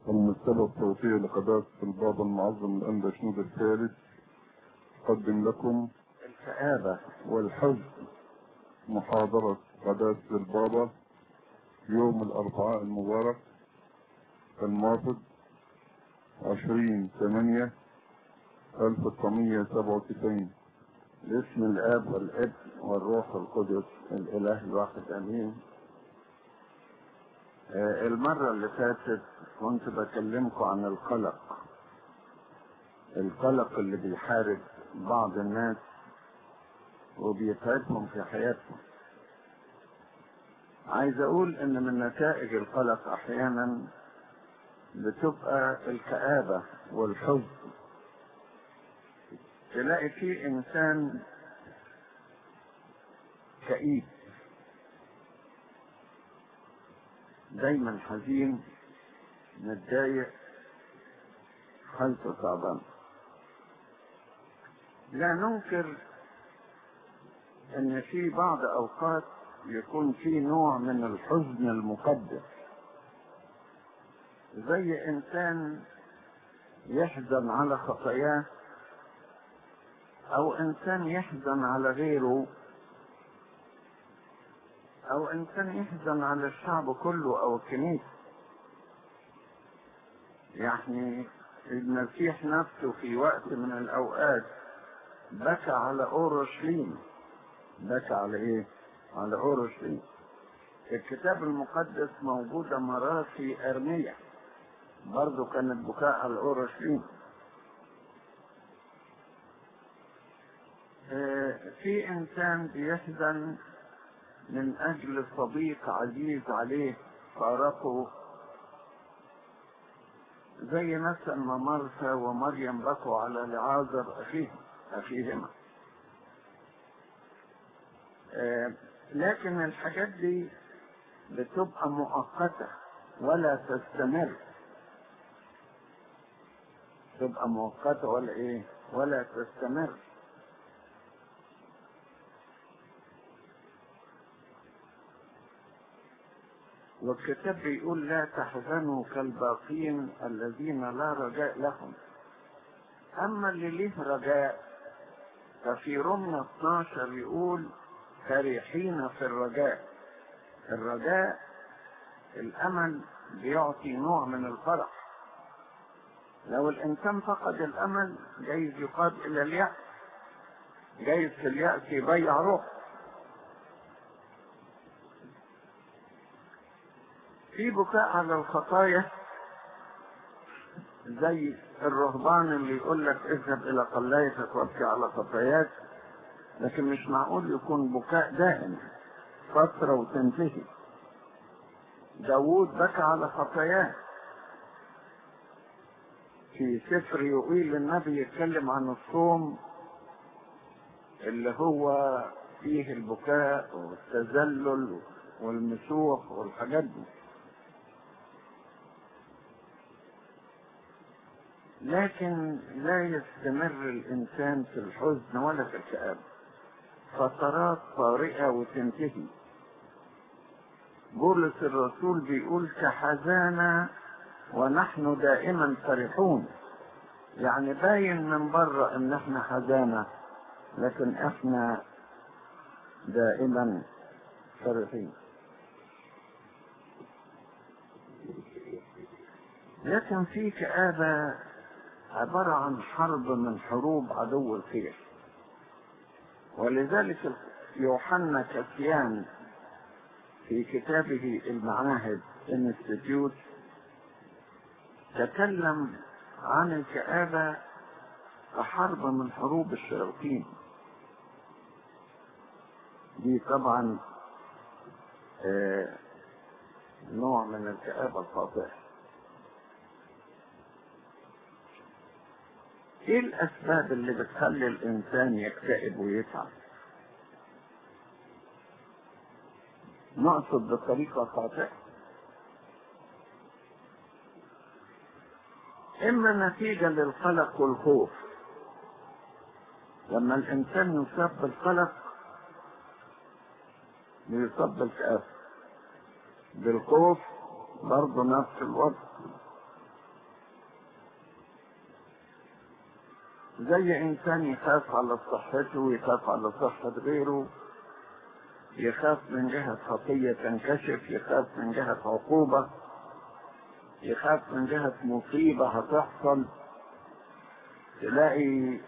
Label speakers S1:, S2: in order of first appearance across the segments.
S1: المكتبة الصوتية لقداسة البابا المعظم الأنبا شنود الثالث قدم لكم
S2: الكآبة
S1: والحزن محاضرة قداسة البابا يوم الأربعاء المبارك الموافق عشرين ثمانية ألف تسعمية سبعة وتسعين
S2: باسم الآب والابن والروح القدس الإله الواحد آمين آه، المرة اللي فاتت كنت بكلمكم عن القلق القلق اللي بيحارب بعض الناس وبيتعبهم في حياتهم عايز اقول ان من نتائج القلق احيانا بتبقى الكآبة والحزن تلاقي في انسان كئيب دايما حزين متضايق حالته تعبانه لا ننكر ان في بعض اوقات يكون في نوع من الحزن المقدس زي انسان يحزن على خطاياه او انسان يحزن على غيره او انسان يحزن على الشعب كله او الكنيسه يعني المسيح نفسه في وقت من الاوقات بكى على اورشليم بكى على ايه على اورشليم الكتاب المقدس موجودة مرات في ارميا برضو كان البكاء على اورشليم في انسان بيحزن من اجل صديق عزيز عليه فارقه زي مثلا ما مرثا ومريم بكوا على لعازر اخيهم اخيهما آه لكن الحاجات دي بتبقى مؤقتة ولا تستمر تبقى مؤقتة ولا ايه ولا تستمر والكتاب بيقول لا تحزنوا كالباقين الذين لا رجاء لهم اما اللي ليه رجاء ففي رمية 12 يقول فرحين في الرجاء الرجاء الامل بيعطي نوع من الفرح لو الانسان فقد الامل جايز يقاد الى اليأس جايز في اليأس يضيع روحه في بكاء على الخطايا زي الرهبان اللي يقول لك اذهب الى قلايتك وابكي على خطاياك لكن مش معقول يكون بكاء دائم فترة وتنتهي داوود بكى على خطاياه في سفر يقيل النبي يتكلم عن الصوم اللي هو فيه البكاء والتذلل والمسوح والحاجات دي لكن لا يستمر الانسان في الحزن ولا في الكآبة فترات طارئة وتنتهي بولس الرسول بيقول كحزانة ونحن دائما فرحون يعني باين من بره ان احنا حزانة لكن احنا دائما فرحين لكن في كآبة عبارة عن حرب من حروب عدو الخير ولذلك يوحنا كسيان في كتابه المعاهد انستيتيوت تكلم عن الكآبة كحرب من حروب الشياطين دي طبعا آه نوع من الكآبة الخاطئة ايه الاسباب اللي بتخلي الانسان يكتئب ويتعب نقصد بطريقة خاطئة اما نتيجة للقلق والخوف لما الانسان يصاب بالقلق بيصاب بالكآبة بالخوف برضه نفس الوضع زي انسان يخاف على صحته ويخاف على صحة غيره يخاف من جهة خطية تنكشف يخاف من جهة عقوبة يخاف من جهة مصيبة هتحصل تلاقي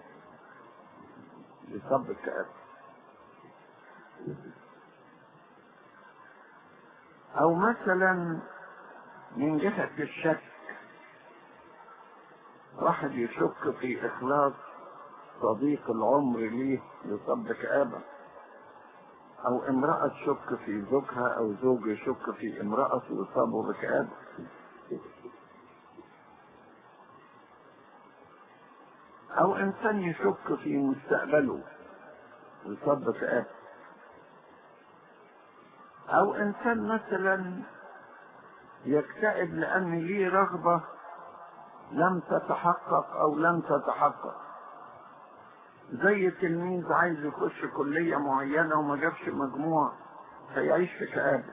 S2: يصاب الكآبة أو مثلا من جهة الشك واحد يشك في إخلاص صديق العمر ليه يصاب بكآبة أو امرأة تشك في زوجها أو زوج يشك في امرأة يصاب بكآبة أو إنسان يشك في مستقبله يصاب بكآبة أو إنسان مثلا يكتئب لأن ليه رغبة لم تتحقق أو لم تتحقق زي تلميذ عايز يخش كلية معينة وما جابش مجموع فيعيش في كآبة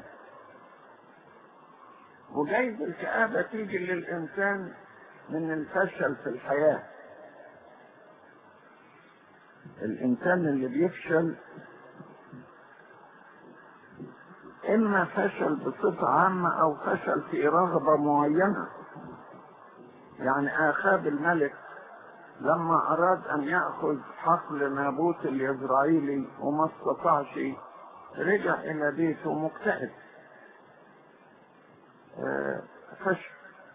S2: وجايز الكآبة تيجي للإنسان من الفشل في الحياة الإنسان اللي بيفشل إما فشل بصفة عامة أو فشل في رغبة معينة يعني آخاب الملك لما أراد أن يأخذ حقل نابوت اليزرعيلي وما استطاعش رجع إلى بيته مكتئب فشل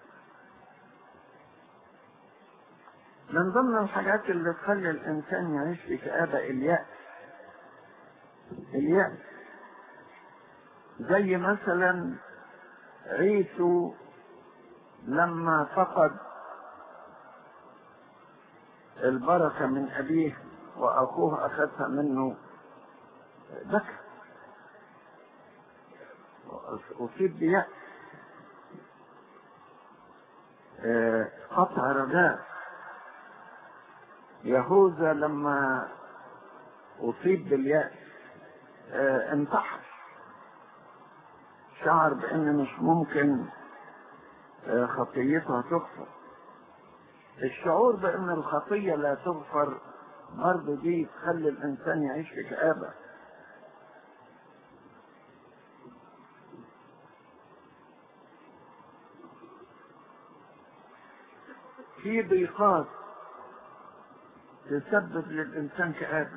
S2: من ضمن الحاجات اللي تخلي الإنسان يعيش في كآبة اليأس اليأس زي مثلا عيسو لما فقد البركة من أبيه وأخوه أخذها منه بكى أصيب بيأس قطع رجاء يهوذا لما أصيب باليأس انتحر شعر بأن مش ممكن خطيته تغفر الشعور بأن الخطية لا تغفر برضه دي تخلي الإنسان يعيش في كآبة في ضيقات تسبب للإنسان كآبة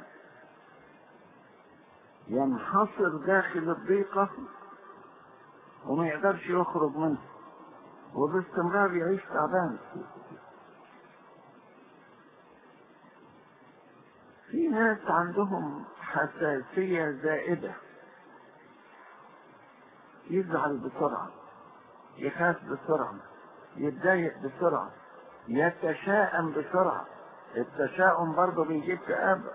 S2: ينحصر داخل الضيقة وما يقدرش يخرج منها وباستمرار يعيش تعبان في ناس عندهم حساسية زائدة يزعل بسرعة يخاف بسرعة يتضايق بسرعة يتشائم بسرعة التشاؤم برضه بيجيب كآبة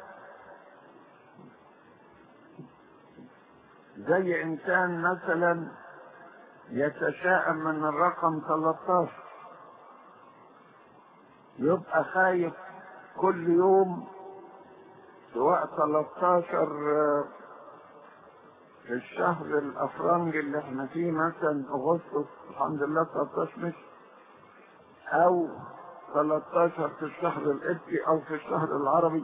S2: زي إنسان مثلا يتشائم من الرقم 13 يبقى خايف كل يوم سواء 13 في الشهر الافرنجي اللي احنا فيه مثلا اغسطس الحمد لله 13 مش او 13 في الشهر القبطي او في الشهر العربي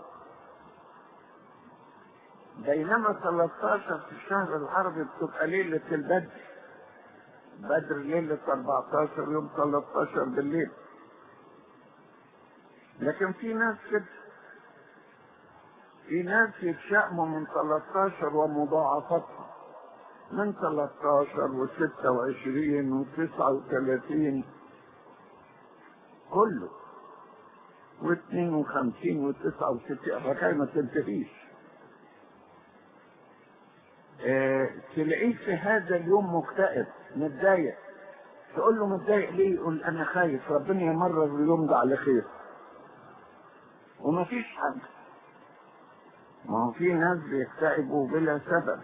S2: بينما 13 في الشهر العربي بتبقى ليلة البدر بدر ليلة 14 يوم 13 بالليل لكن في ناس كده في ناس يتشائموا من 13 ومضاعفتها من 13 و 26 و 39 كله و 52 و 69 حكاية ما تنتهيش اه تلاقيه في هذا اليوم مكتئب متضايق تقول له متضايق ليه يقول انا خايف ربنا يمرر اليوم ده على خير ومفيش حاجه ما هو في ناس بيكتئبوا بلا سبب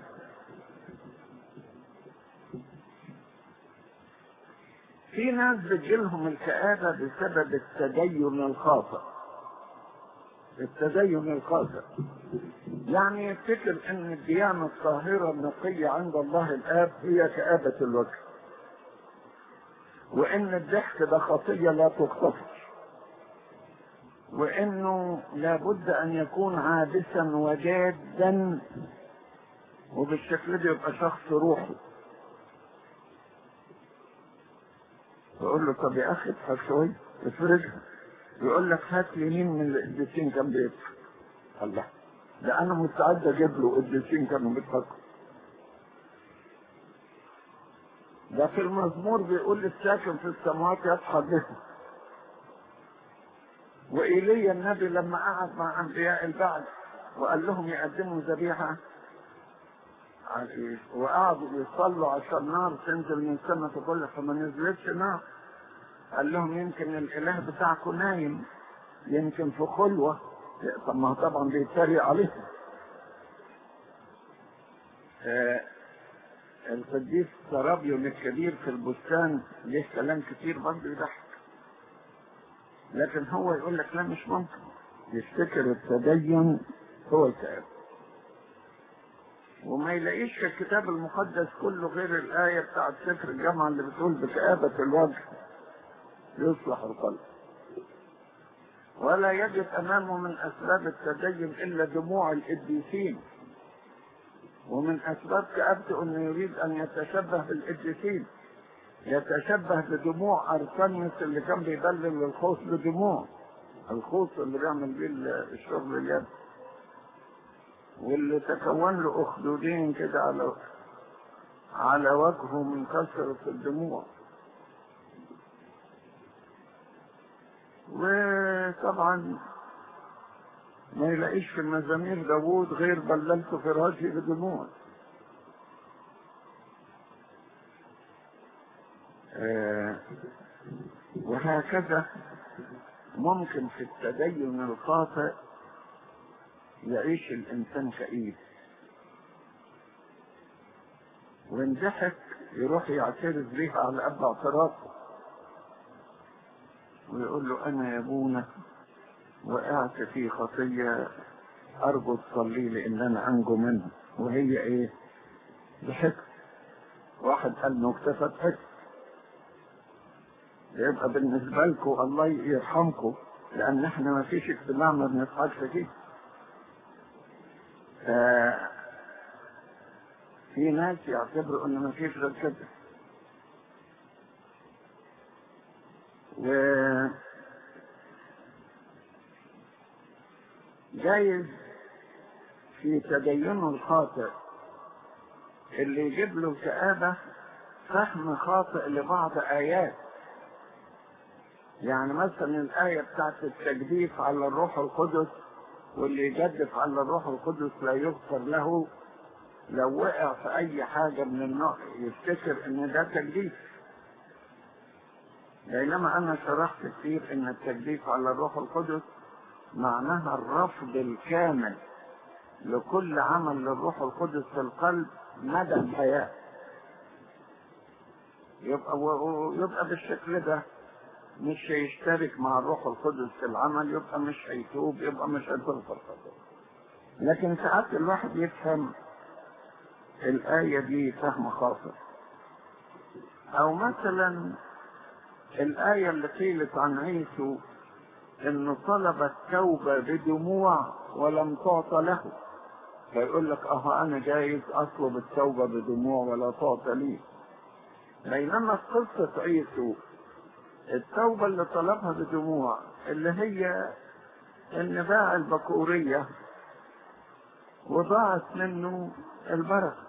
S2: في ناس بتجيلهم الكآبة بسبب التدين الخاطئ التدين الخاطئ يعني يفتكر ان الديانة الطاهرة النقية عند الله الآب هي كآبة الوجه وان الضحك ده خطية لا تغتفر وانه لابد ان يكون عابسا وجادا وبالشكل ده يبقى شخص روحي يقول له طب يا اخي اضحك شويه افرجها يقول لك هات لي مين من القديسين كان بيضحك الله ده انا مستعد اجيب له قديسين كانوا بيضحكوا ده في المزمور بيقول الساكن في السماوات يضحك بهم وإيليا النبي لما قعد مع أنبياء البعث وقال لهم يقدموا ذبيحة وقعدوا يصلوا عشان نار تنزل من السماء تقول فما نزلتش نار قال لهم يمكن الإله بتاعكم نايم يمكن في خلوة طب ما هو طبعا بيتريق عليهم آه القديس سرابيون الكبير في البستان ليه كلام كتير برضه يضحك لكن هو يقول لك لا مش ممكن يفتكر التدين هو الكآبة وما يلاقيش في الكتاب المقدس كله غير الآية بتاعت سفر الجامعة اللي بتقول بكآبة الوجه يصلح القلب ولا يجد أمامه من أسباب التدين إلا دموع القديسين ومن أسباب كآبته أنه يريد أن يتشبه بالقديسين يتشبه بدموع أرسنيوس اللي كان بيبلل الخوص بدموع الخوص اللي بيعمل بيه الشغل اليد واللي تكون له أخدودين كده على على وجهه من كثرة الدموع وطبعا ما يلاقيش في المزامير داوود غير بللت فراشي بدموع آه وهكذا ممكن في التدين الخاطئ يعيش الإنسان كئيب وإن ضحك يروح يعترف بيها على أب اعترافه ويقول له أنا يا أبونا وقعت في خطية أرجو تصلي لي إن أنا أنجو منها وهي إيه؟ ضحكت واحد قال نكتة فضحكت يبقى بالنسبة لكم الله يرحمكم لأن احنا ما فيش اجتماع ما بنضحكش فيه ف... في ناس يعتبروا ان ما فيش غير كده و جايز في تدينه الخاطئ اللي يجيب له كآبة فهم خاطئ لبعض آيات يعني مثلا الآية بتاعت التجديف على الروح القدس واللي يجدف على الروح القدس لا يغفر له لو وقع في أي حاجة من النوع يفتكر إن ده تجديف بينما أنا شرحت كتير إن التجديف على الروح القدس معناها الرفض الكامل لكل عمل للروح القدس في القلب مدى الحياة يبقى يبقى بالشكل ده مش هيشترك مع الروح القدس في العمل يبقى مش هيتوب يبقى مش هيتغفر لكن ساعات الواحد يفهم الآية دي فهم خاطئ أو مثلا الآية اللي قيلت عن عيسو إنه طلب التوبة بدموع ولم تعطى له فيقول لك اه انا جايز اطلب التوبة بدموع ولا تعطى لي بينما في قصة عيسو التوبة اللي طلبها بدموع اللي هي ان باع البكورية وضاعت منه البركة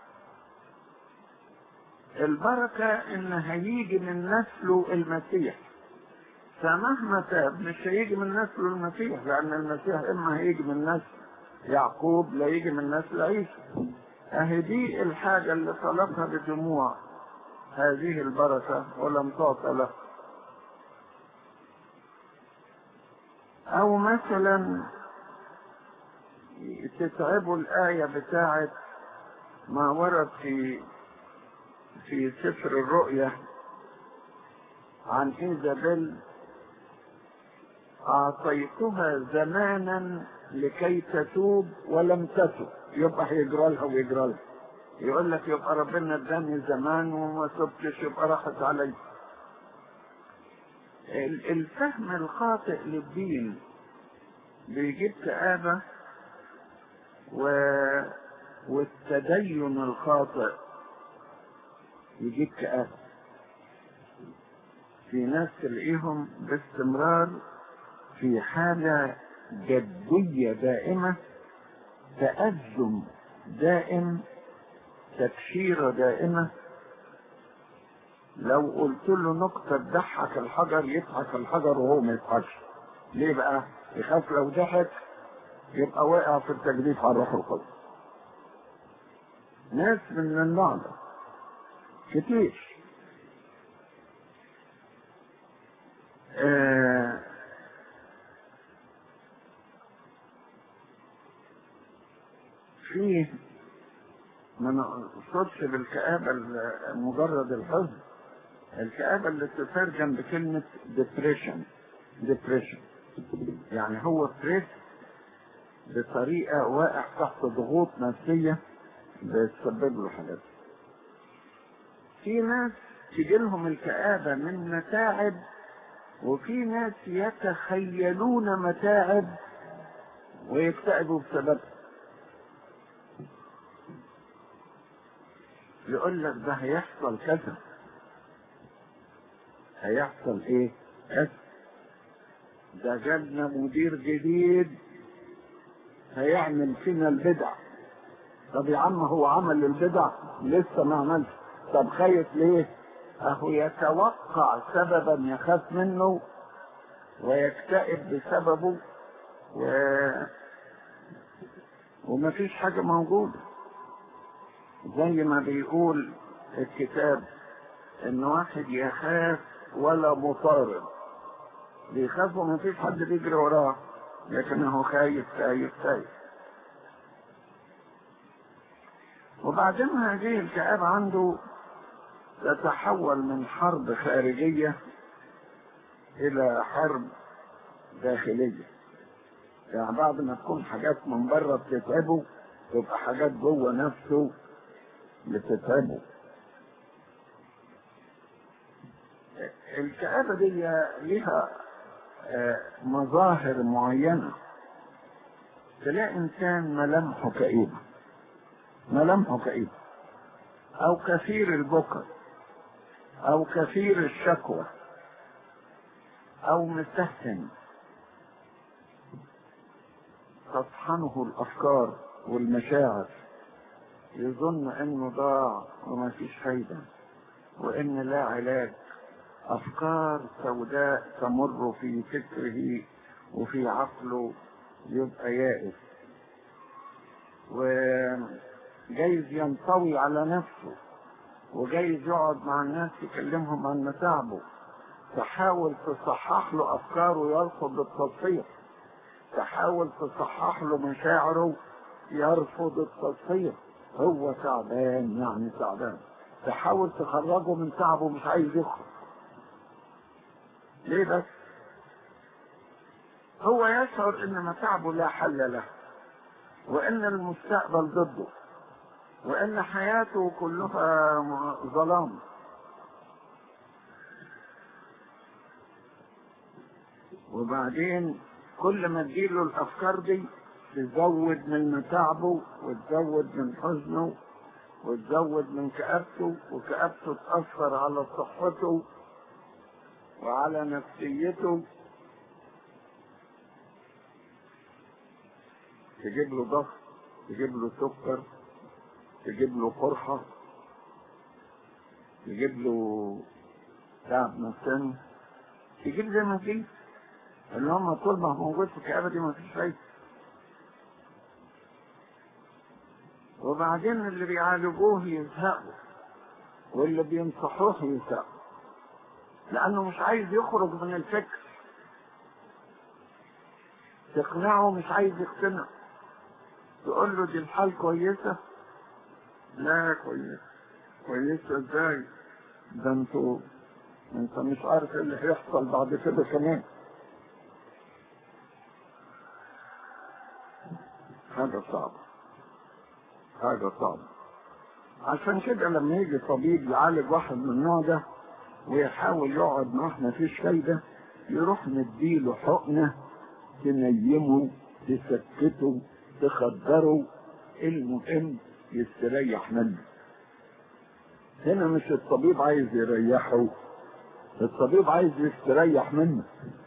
S2: البركة ان هيجي من نسله المسيح فمهما تاب مش هيجي من نسله المسيح لان المسيح اما هيجي من نسل يعقوب لا يجي من نسل عيسى اهي دي الحاجة اللي طلبها بدموع هذه البركة ولم تعطى له او مثلا تتعبوا الآية بتاعت ما ورد في في سفر الرؤيا عن إيزابيل أعطيتها زمانا لكي تتوب ولم تتوب يبقى هيجرى لها ويجرى لها يقول لك يبقى ربنا اداني زمان وما تبتش يبقى راحت علي الفهم الخاطئ للدين بيجيب كآبة و... والتدين الخاطئ يجيب كآبة في ناس تلاقيهم باستمرار في حالة جدية دائمة تأزم دائم تبشيرة دائمة لو قلت له نكتة تضحك الحجر يضحك الحجر وهو ما يضحكش ليه بقى؟ يخاف لو ضحك يبقى واقع في التجديد على الروح القدس ناس من النوع ده كتير آه فيه ما نقصدش بالكآبة مجرد الحزن الكآبة اللي تترجم بكلمة depression depression يعني هو ستريس بطريقة واقع تحت ضغوط نفسية بتسبب له حاجات في ناس تجي لهم الكآبة من متاعب وفي ناس يتخيلون متاعب ويكتئبوا بسببها يقول لك ده هيحصل كذا هيحصل ايه كذا ده جالنا مدير جديد هيعمل فينا البدع طب يا عم هو عمل البدع لسه ما عملش طب خايف ليه اهو يتوقع سببا يخاف منه ويكتئب بسببه و... ومفيش حاجة موجودة زي ما بيقول الكتاب ان واحد يخاف ولا مطارد بيخاف ومفيش حد بيجري وراه لكن هو خايف خايف خايف وبعدين هذه الكآبة عنده تتحول من حرب خارجية إلى حرب داخلية يعني بعد ما تكون حاجات من بره بتتعبه تبقى حاجات جوه نفسه بتتعبه الكآبة دي ليها مظاهر معينة تلاقي إنسان ملامحه كئيبة ملامحه كئيبة أو كثير البكر أو كثير الشكوى أو مستهتن تطحنه الأفكار والمشاعر يظن إنه ضاع وما فيش فايدة وإن لا علاج أفكار سوداء تمر في فكره وفي عقله يبقى يائس وجايز ينطوي على نفسه وجايز يقعد مع الناس يكلمهم عن متاعبه تحاول تصحح له أفكاره يرفض التصحيح تحاول تصحح له مشاعره يرفض التصحيح هو تعبان يعني تعبان تحاول تخرجه من تعبه مش عايز يخرج ليه بس هو يشعر ان متاعبه لا حل له وان المستقبل ضده وان حياته كلها ظلام وبعدين كل ما تجيله الافكار دي تزود من متاعبه وتزود من حزنه وتزود من كآبته وكآبته تأثر على صحته وعلى نفسيته تجيب له ضغط تجيب له سكر تجيب له قرحة تجيب له تعب نفساني تجيب زي ما تجيب اللي هم طول ما هو موجود في الكآبة دي ما فيش فايدة وبعدين اللي بيعالجوه يزهقوا واللي بينصحوه يزهقوا لأنه مش عايز يخرج من الفكر تقنعه مش عايز يقتنع تقول له دي الحال كويسة لا كويسة كويسة ازاي ده انتوا انت مش عارف ايه اللي هيحصل بعد كده كمان حاجة صعبة حاجة صعبة عشان كده لما يجي طبيب يعالج واحد من النوع ده ويحاول يقعد معاه مفيش فايدة يروح مديله حقنة تنيمه تسكته تخدره المهم يستريح منه هنا مش الطبيب عايز يريحه الطبيب عايز يستريح منه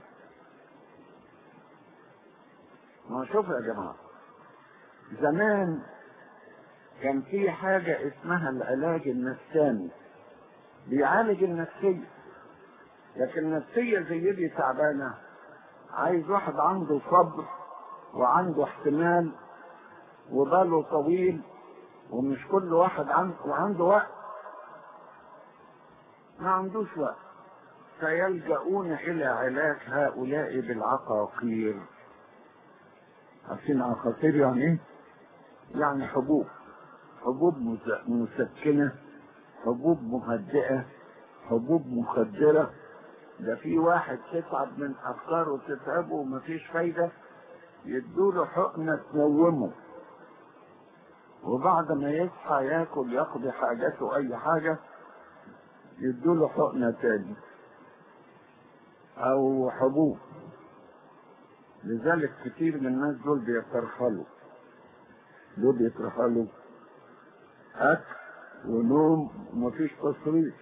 S2: ما شوف يا جماعة زمان كان في حاجة اسمها العلاج النفساني بيعالج النفسية لكن النفسية زي دي تعبانة عايز واحد عنده صبر وعنده احتمال وباله طويل ومش كل واحد عنده وعنده وقت ما عندوش وقت فيلجؤون إلى علاج هؤلاء بالعقاقير عارفين عقاقير يعني ايه؟ يعني حبوب حبوب مس- مسكنة حبوب مهدئة حبوب مخدرة ده في واحد تتعب من أفكاره تتعبه ومفيش فايدة يدوله حقنة تنومه وبعد ما يصحى ياكل يقضي حاجته أي حاجة يدوله حقنة تاني أو حبوب لذلك كتير من الناس دول بيترحلوا دول بيترحلوا أكل ونوم ومفيش تصريف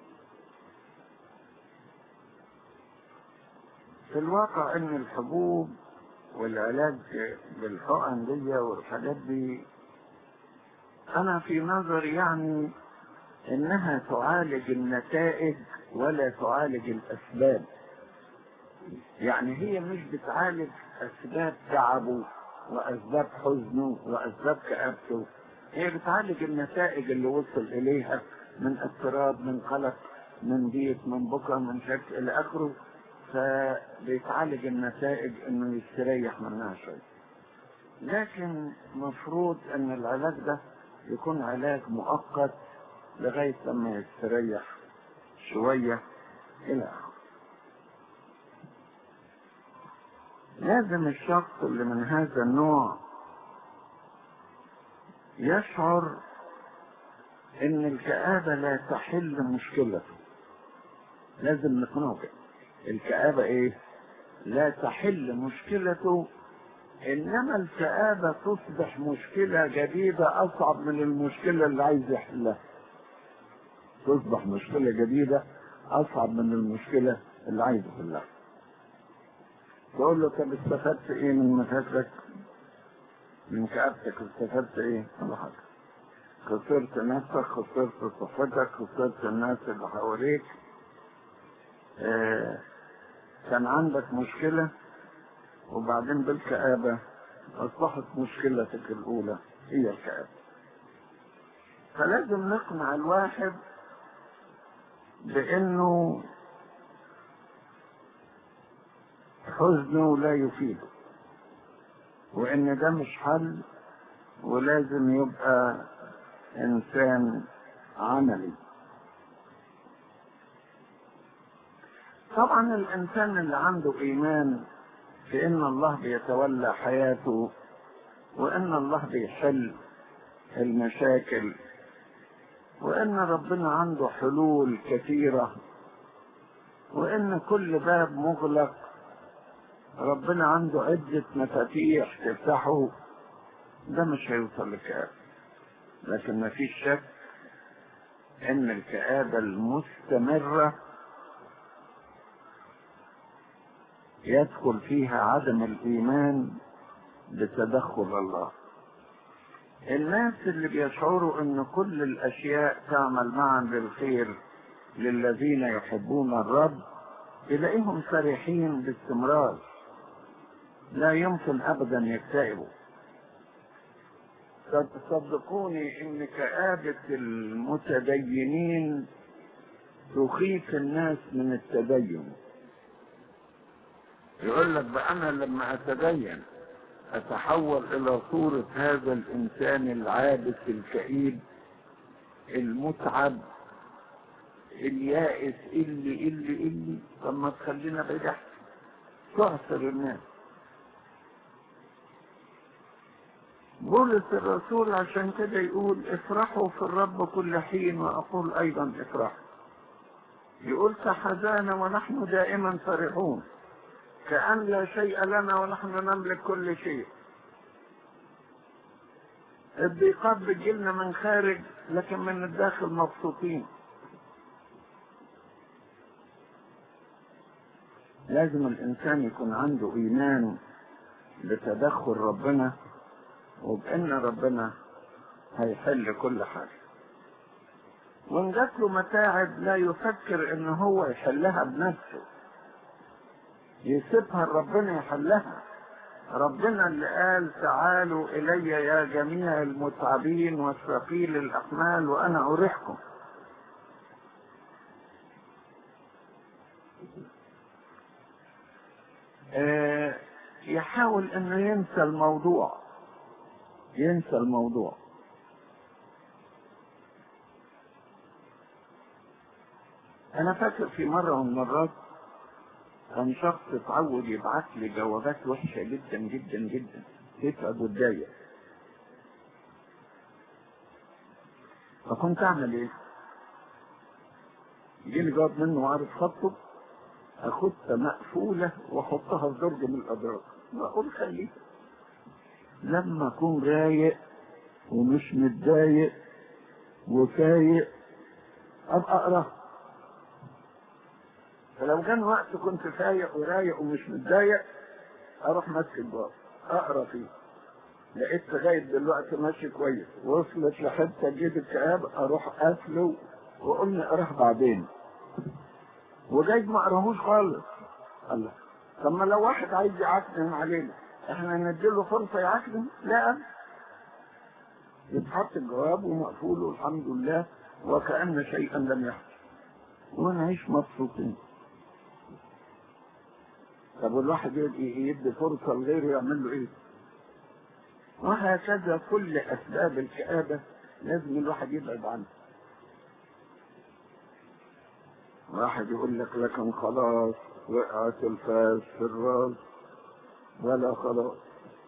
S2: في الواقع ان الحبوب والعلاج بالحقن دي والحاجات دي انا في نظري يعني انها تعالج النتائج ولا تعالج الاسباب يعني هي مش بتعالج اسباب تعبه واسباب حزنه واسباب كآبته هي بتعالج النتائج اللي وصل اليها من اضطراب من قلق من ضيق من بكره من شك الى اخره فبيتعالج النتائج انه يستريح منها شويه لكن مفروض ان العلاج ده يكون علاج مؤقت لغايه لما يستريح شويه الى اخره لازم الشخص اللي من هذا النوع يشعر ان الكآبة لا تحل مشكلته لازم نقنعه كده الكآبة ايه لا تحل مشكلته انما الكآبة تصبح مشكلة جديدة اصعب من المشكلة اللي عايز يحلها تصبح مشكلة جديدة اصعب من المشكلة اللي عايز يحلها تقول له طب استفدت ايه من مشاكلك من كآبتك استفدت ايه ولا حاجة خسرت نفسك خسرت صحتك خسرت الناس اللي حواليك آه كان عندك مشكلة وبعدين بالكآبة أصبحت مشكلتك الأولى هي الكآبة فلازم نقنع الواحد بأنه حزنه لا يفيده وإن ده مش حل ولازم يبقى إنسان عملي طبعا الإنسان اللي عنده إيمان في إن الله بيتولى حياته وإن الله بيحل المشاكل وإن ربنا عنده حلول كثيرة وإن كل باب مغلق ربنا عنده عدة مفاتيح تفتحه ده مش هيوصل لكآبة لكن ما فيش شك ان الكآبة المستمرة يدخل فيها عدم الإيمان بتدخل الله الناس اللي بيشعروا ان كل الاشياء تعمل معا للخير للذين يحبون الرب تلاقيهم فرحين باستمرار لا يمكن ابدا يكتئبوا صدقوني ان كآبة المتدينين تخيف الناس من التدين يقول لك بقى انا لما اتدين اتحول الى صورة هذا الانسان العابس الكئيب المتعب اليائس اللي اللي اللي طب ما تخلينا بعيد احسن تعصر الناس بولس الرسول عشان كده يقول افرحوا في الرب كل حين واقول ايضا افرحوا يقول كحزانة ونحن دائما فرحون كأن لا شيء لنا ونحن نملك كل شيء الضيقات بتجيلنا من خارج لكن من الداخل مبسوطين لازم الإنسان يكون عنده إيمان بتدخل ربنا وبأن ربنا هيحل كل حاجة وإن جات له متاعب لا يفكر إن هو يحلها بنفسه يسيبها ربنا يحلها ربنا اللي قال تعالوا إلي يا جميع المتعبين والثقيل الأحمال وأنا أريحكم آه يحاول انه ينسى الموضوع ينسى الموضوع انا فاكر في مرة من المرات كان شخص اتعود يبعت لي جوابات وحشة جدا جدا جدا تتعب وتضايق فكنت اعمل ايه؟ يجيلي جواب منه وعارف خطه اخدها مقفولة واحطها في درج من الادراج واقول خليها لما اكون رايق ومش متضايق وفايق ابقى اقراها فلو كان وقت كنت فايق ورايق ومش متضايق اروح ماسك الباب اقرا فيه لقيت لغايه دلوقتي ماشي كويس وصلت لحته جيب الكتاب اروح قافله واقول نقراه بعدين وجايز ما قراهوش خالص الله طب ما لو واحد عايز يعكنن علينا احنا نديله فرصه يعكنن لا يتحط الجواب ومقفول والحمد لله وكأن شيئا لم يحدث ونعيش مبسوطين طب والواحد يدي, يدي فرصة لغيره يعمل له ايه وهكذا كل اسباب الكآبة لازم الواحد يبعد عنها واحد يقول لك لكن خلاص وقعت الفاس في الراس ولا خلاص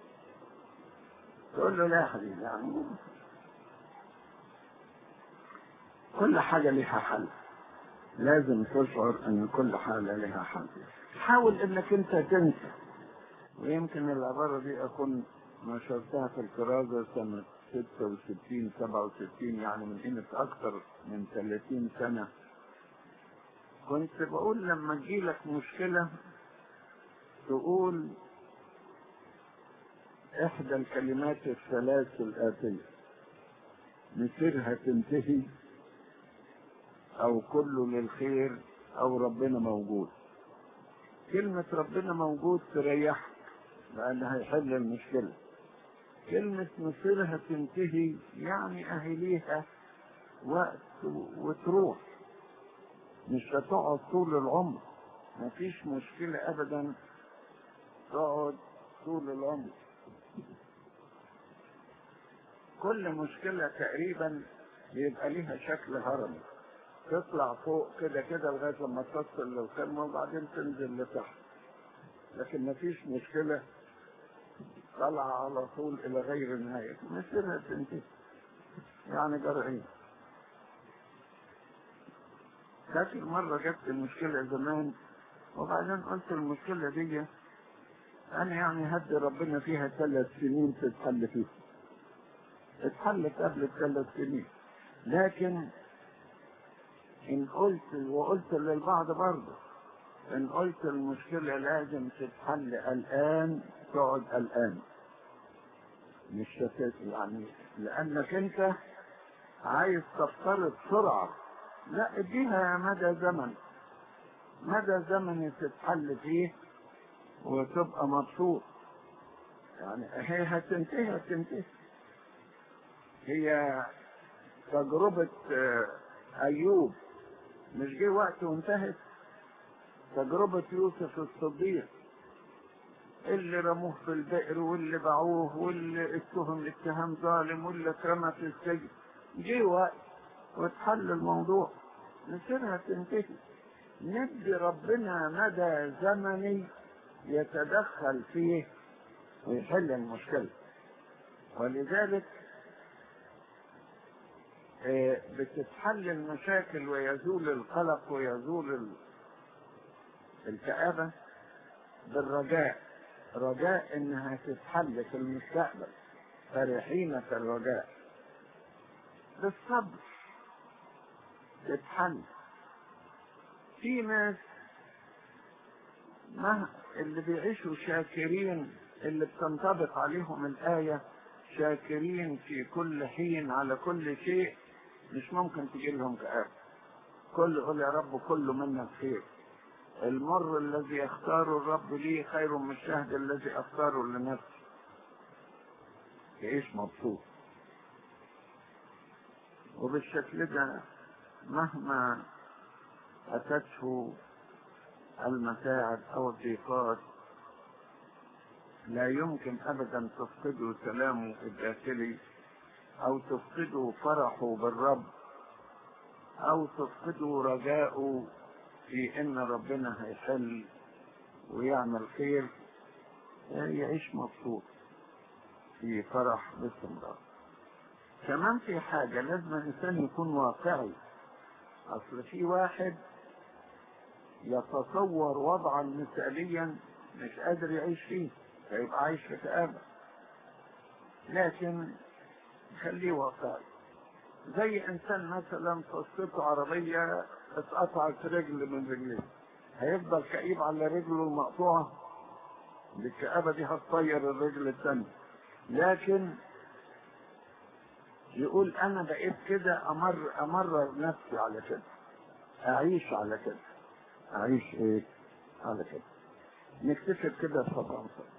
S2: تقول له لا يا حبيبي يعني كل حاجة لها حل لازم تشعر ان كل حاجة لها حل حاول انك انت تنسى ويمكن العبارة دي اكون نشرتها في الكرازة سنة 66 67 يعني من قيمة اكثر من 30 سنة كنت بقول لما تجيلك مشكلة تقول احدى الكلمات الثلاث الآتية مصيرها تنتهي او كله للخير او ربنا موجود كلمة ربنا موجود تريحك لان هيحل المشكلة كلمة مصيرها تنتهي يعني اهليها وقت وتروح مش هتقعد طول العمر مفيش مشكلة ابدا تقعد طول العمر كل مشكلة تقريبا بيبقى ليها شكل هرمي تطلع فوق كده كده لغاية لما تصل للقمة وبعدين تنزل لتحت لكن مفيش مشكلة طالعة على طول إلى غير النهاية مسيرها تنتهي يعني جرعين فاكر مرة جت المشكلة زمان وبعدين قلت المشكلة دي أنا يعني هدي ربنا فيها ثلاث سنين تتحل فيها اتحلت قبل الثلاث سنين لكن إن قلت وقلت للبعض برضه إن قلت المشكلة لازم تتحل الآن تقعد الآن مش شتات يعني لأنك أنت عايز تفترض سرعة لا اديها مدى زمن مدى زمن تتحل فيه وتبقى مبسوط يعني هي هتنتهي هتنتهي هي تجربة أيوب مش جه وقت وانتهت تجربة يوسف الصديق اللي رموه في البئر واللي باعوه واللي اتهم اتهام ظالم واللي اترمى في السجن جه وقت واتحل الموضوع مصيرها تنتهي ندي ربنا مدى زمني يتدخل فيه ويحل المشكلة ولذلك بتتحل المشاكل ويزول القلق ويزول الكآبة بالرجاء رجاء انها تتحل في المستقبل فرحين الرجاء بالصبر تتحل في ناس ما اللي بيعيشوا شاكرين اللي بتنطبق عليهم الآية شاكرين في كل حين على كل شيء مش ممكن تجي لهم كآبة كل يقول يا رب كله منك خير المر الذي يختاره الرب لي خير من الشهد الذي اختاره لنفسي يعيش مبسوط وبالشكل ده مهما أتته المتاعب أو الضيقات لا يمكن أبدا تفقدوا سلامه الداخلي أو تفقدوا فرحه بالرب أو تفقدوا رجاءه في إن ربنا هيحل ويعمل خير يعيش مبسوط في فرح باستمرار كمان في حاجة لازم الإنسان يكون واقعي أصل في واحد يتصور وضعا مثاليا مش قادر يعيش فيه فيبقى عايش في كآبة لكن خليه واقعي زي إنسان مثلا تصيته عربية اتقطعت رجل من رجليه هيفضل كئيب على رجله المقطوعة بالكآبة دي هتطير الرجل الثانية لكن يقول انا بقيت كده امر امرر نفسي على كده اعيش على كده اعيش ايه على كده نكتشف كده في